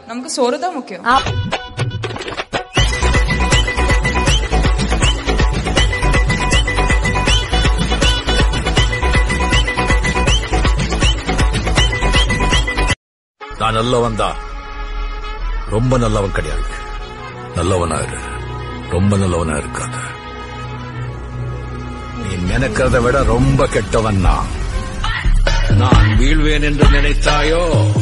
நமக்கு சோறு தான் முக்கியம் நான் நல்லவன் தான் ரொம்ப நல்லவன் கிடையாது நல்லவனா இரு ரொம்ப நல்லவனா இருக்காத நீ நினைக்கிறத விட ரொம்ப கெட்டவன் நான் நான் வீழ்வேன் என்று நினைத்தாயோ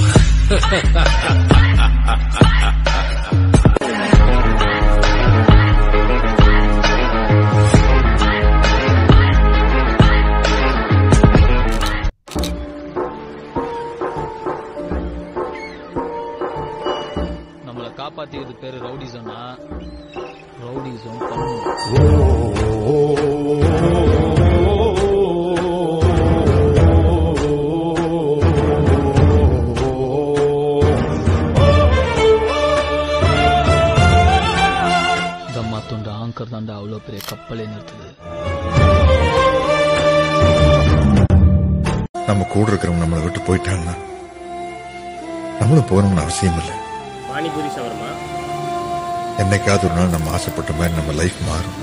நம்மளை காப்பாத்திக்கிறது பேரு ரவுடிசம்னா ரவுடிசம் பண்ணணும் தம்மா துண்ட ஆங்கர் தாண்டா அவ்வளோ பெரிய கப்பலே நிறுத்துது நம்ம கூட இருக்கிறவங்க நம்மளை விட்டு போயிட்டாங்கன்னா நம்மளும் போகணும்னு அவசியம் இல்லை பானிபூரி சவர்மா என்னைக்காவது ஒரு நாள் நம்ம ஆசைப்பட்ட மாதிரி நம்ம லைஃப் மாறும்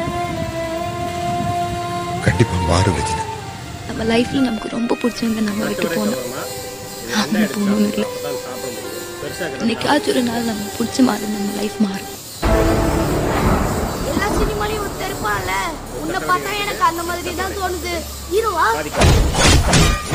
கண்டிப்பா மாறும் ரஜினி நம்ம லைஃப்ல நமக்கு ரொம்ப பிடிச்சவங்க நம்ம விட்டு போனோம் சவர்மா அவங்க போகணும் இல்லை அப்பதான் சாப்பிட முடியும் பெருசா என்னைக்காச்சும் ஒரு நாள் நம்ம பிடிச்ச மாதிரி நம்ம லைஃப் மாறும் எல்லா சினிமாலையும் ஒருத்தர் இருப்பான்ல உன்னை பார்த்தா எனக்கு அந்த மாதிரி தான் தோணுது ஹீரோவா கிடக்கும்